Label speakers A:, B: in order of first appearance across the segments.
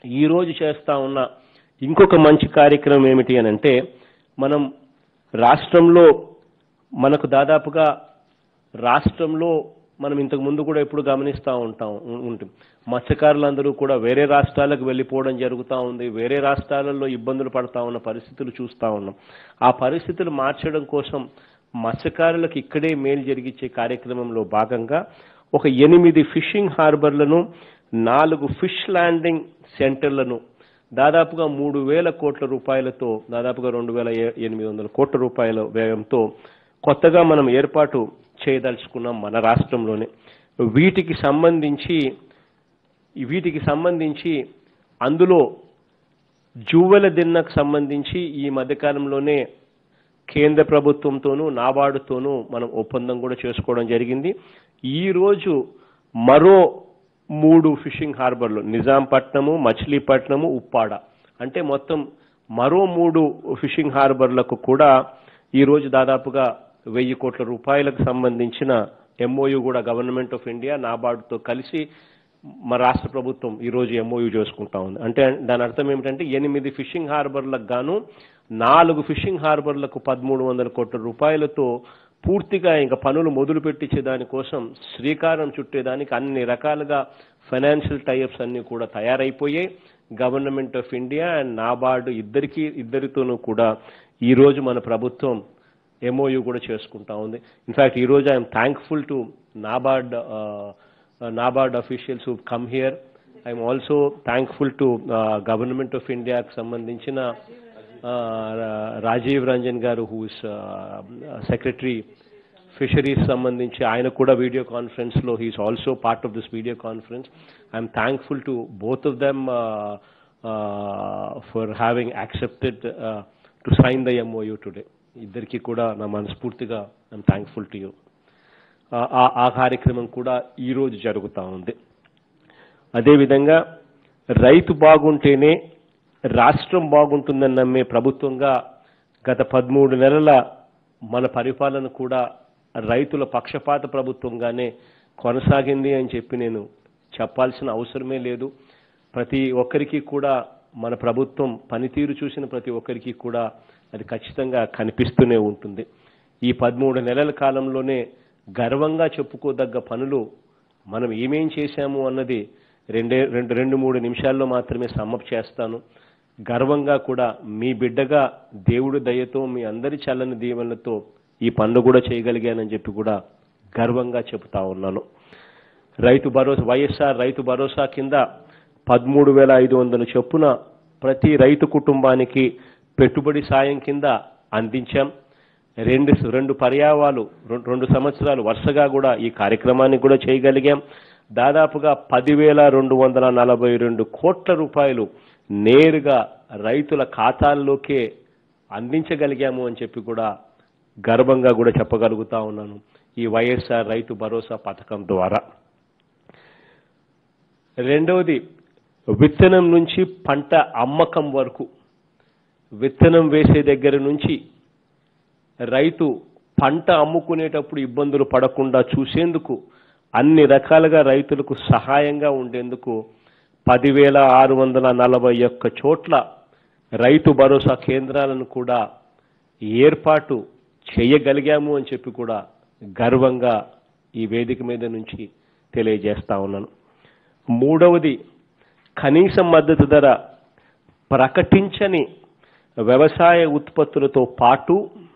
A: ఈ రోజు చేస్తా ఉన్న ఇంకొక మంచి కార్యక్రమం ఏమిటి అని అంటే మనం రాష్ట్రంలో మనకు దాదాపుగా రాష్ట్రంలో మనం ఇంతకు ముందు కూడా ఎప్పుడు గమనిస్తూ ఉంటాం ఉం- ఉంటుంది మత్స్యకారులందరూ కూడా వేరే రాష్ట్రాలకు వెళ్ళిపోవడం జరుగుతూ ఉంది వేరే రాష్ట్రాలలో ఇబ్బందులు పడతా ఉన్న పరిస్థితులు చూస్తూ ఉన్నాం ఆ పరిస్థితులు మార్చడం కోసం మత్స్యకారులకు ఇక్కడే మేలు జరిగించే కార్యక్రమంలో భాగంగా ఒక ఎనిమిది ఫిషింగ్ హార్బర్లను నాలుగు ఫిష్ ల్యాండింగ్ సెంటర్లను దాదాపుగా మూడు వేల కోట్ల రూపాయలతో దాదాపుగా రెండు వేల ఏ- ఎనిమిది వందల కోట్ల రూపాయల వ్యయంతో కొత్తగా మనం ఏర్పాటు చేయదలుచుకున్నాం మన రాష్ట్రంలోనే వీటికి సంబంధించి వీటికి సంబంధించి అందులో జువ్వెల దిన్నకు సంబంధించి ఈ మధ్యకాలంలోనే కేంద్ర ప్రభుత్వంతోనూ నాబార్డుతోనూ మనం ఒప్పందం కూడా చేసుకోవడం జరిగింది ఈ రోజు మరో మూడు ఫిషింగ్ హార్బర్లు నిజాంపట్నము మచిలీపట్నము ఉప్పాడ అంటే మొత్తం మరో మూడు ఫిషింగ్ హార్బర్లకు కూడా ఈ రోజు దాదాపుగా వెయ్యి కోట్ల రూపాయలకు సంబంధించిన ఎంఓయు కూడా గవర్నమెంట్ ఆఫ్ ఇండియా నాబార్డుతో కలిసి మా రాష్ట్ర ప్రభుత్వం ఈ రోజు ఎంఓయు చేసుకుంటా ఉంది అంటే దాని అర్థం ఏమిటంటే ఎనిమిది ఫిషింగ్ హార్బర్లకు గాను నాలుగు ఫిషింగ్ హార్బర్లకు పదమూడు వందల కోట్ల రూపాయలతో పూర్తిగా ఇంకా పనులు మొదలు పెట్టించే దానికోసం శ్రీకారం చుట్టేదానికి అన్ని రకాలుగా ఫైనాన్షియల్ టైప్స్ అన్ని కూడా తయారైపోయాయి government of India and NABARD ఇద్దరికి ఇద్దరితోనూ కూడా ఈ రోజు మన ప్రభుత్వం ఎంఓయు కూడా చేసుకుంటా ఉంది ఇన్ఫాక్ట్ ఈ రోజు I'm thankful to NABARD NABARD officials who come here I'm also thankful to government of ఇండియాకి సంబంధించిన uh, రాజీవ్ రంజన్ గారు హూస్ సెక్రటరీ ఫిషరీస్ సంబంధించి ఆయన కూడా వీడియో కాన్ఫరెన్స్ లో he's also part of this video conference I'm thankful to both of them for having accepted to sign the MOU today ఇద్దరికి కూడా నా మనస్ఫూర్తిగా ఐఎమ్ థ్యాంక్ఫుల్ టు యూ ఆ కార్యక్రమం కూడా ఈ రోజు జరుగుతూ ఉంది అదేవిధంగా రైతు బాగుంటేనే రాష్ట్రం బాగుంటుందని నమ్మే ప్రభుత్వంగా గత పదమూడు నెలల మన పరిపాలన కూడా రైతుల పక్షపాత ప్రభుత్వంగానే కొనసాగింది అని చెప్పి నేను చెప్పాల్సిన అవసరమే లేదు ప్రతి ఒక్కరికి కూడా మన ప్రభుత్వం పనితీరు చూసిన ప్రతి ఒక్కరికి కూడా అది ఖచ్చితంగా కనిపిస్తూనే ఉంటుంది ఈ పదమూడు నెలల కాలంలోనే గర్వంగా చెప్పుకోదగ్గ పనులు మనం ఏమేం చేశాము అన్నది రెండే రెండు రెండు మూడు నిమిషాల్లో మాత్రమే సమ్మప్ చేస్తాను గర్వంగా కూడా మీ బిడ్డగా దేవుడి దయతో మీ అందరి చల్లని దీవెనలతో ఈ పనులు కూడా చేయగలిగానని చెప్పి కూడా గర్వంగా చెబుతా ఉన్నాను రైతు భరోసా వైఎస్ఆర్ రైతు భరోసా కింద పదమూడు వేల ఐదు వందల చొప్పున ప్రతి రైతు కుటుంబానికి పెట్టుబడి సాయం కింద అందించాం రెండు రెండు పర్యావాలు రెండు రెండు సంవత్సరాలు వరుసగా కూడా ఈ కార్యక్రమాన్ని కూడా చేయగలిగాం దాదాపుగా పదివేల రెండు వందల నలభై రెండు కోట్ల రూపాయలు నేరుగా రైతుల ఖాతాల్లోకే అందించగలిగాము అని చెప్పి కూడా గర్వంగా కూడా చెప్పగలుగుతా ఉన్నాను ఈ వైఎస్ఆర్ రైతు భరోసా పథకం ద్వారా రెండవది విత్తనం నుంచి పంట అమ్మకం వరకు విత్తనం వేసే దగ్గర నుంచి రైతు పంట అమ్ముకునేటప్పుడు ఇబ్బందులు పడకుండా చూసేందుకు అన్ని రకాలుగా రైతులకు సహాయంగా ఉండేందుకు పదివేల ఆరు వందల నలభై ఒక్క చోట్ల రైతు భరోసా కేంద్రాలను కూడా ఏర్పాటు చేయగలిగాము అని చెప్పి కూడా గర్వంగా ఈ వేదిక మీద నుంచి తెలియజేస్తా ఉన్నాను మూడవది కనీస మద్దతు ధర ప్రకటించని వ్యవసాయ ఉత్పత్తులతో పాటు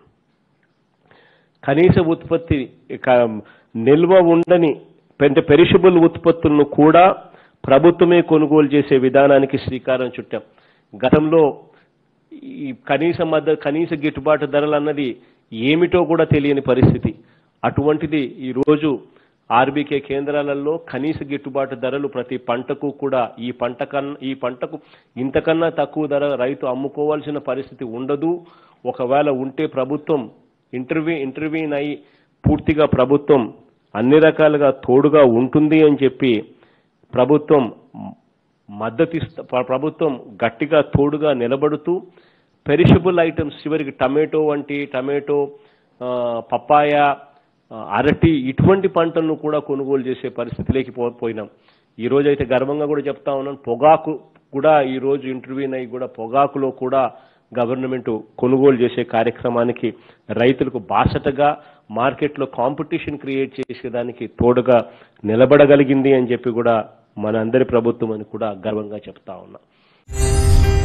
A: కనీస ఉత్పత్తి క- నిల్వ ఉండని పెద్ద పెరిషబుల్ ఉత్పత్తులను కూడా ప్రభుత్వమే కొనుగోలు చేసే విధానానికి శ్రీకారం చుట్టాం గతంలో ఈ కనీస మద్దతు కనీస గిట్టుబాటు ధరలు అన్నది ఏమిటో కూడా తెలియని పరిస్థితి అటువంటిది ఈ రోజు ఆర్బీకే కేంద్రాలలో కనీస గిట్టుబాటు ధరలు ప్రతి పంటకు కూడా ఈ పంట కన్నా ఈ పంటకు ఇంతకన్నా తక్కువ ధర రైతు అమ్ముకోవాల్సిన పరిస్థితి ఉండదు ఒకవేళ ఉంటే ప్రభుత్వం ఇంటర్వ్యూ ఇంటర్వ్యూన్ అయి పూర్తిగా ప్రభుత్వం అన్ని రకాలుగా తోడుగా ఉంటుంది అని చెప్పి ప్రభుత్వం మద్దతు ఇస్త ప్ర- ప్రభుత్వం గట్టిగా తోడుగా నిలబడుతూ పెరిషబుల్ ఐటమ్స్ చివరికి టమాటో వంటి టమాటో ఆ, పప్పాయ ఆ, అరటి ఇటువంటి పంటలను కూడా కొనుగోలు చేసే పరిస్థితిలోకి పో- పోయినాం ఈ రోజు అయితే గర్వంగా కూడా చెప్తా ఉన్నాను పొగాకు కూడా ఈ రోజు ఇంటర్వ్యూన్ అయ్యి కూడా పొగాకులో కూడా గవర్నమెంట్ కొనుగోలు చేసే కార్యక్రమానికి రైతులకు బాసటగా మార్కెట్లో కాంపిటీషన్ క్రియేట్ చేసేదానికి తోడుగా నిలబడగలిగింది అని చెప్పి కూడా మన అందరి ప్రభుత్వం అని కూడా గర్వంగా చెప్తా ఉన్నా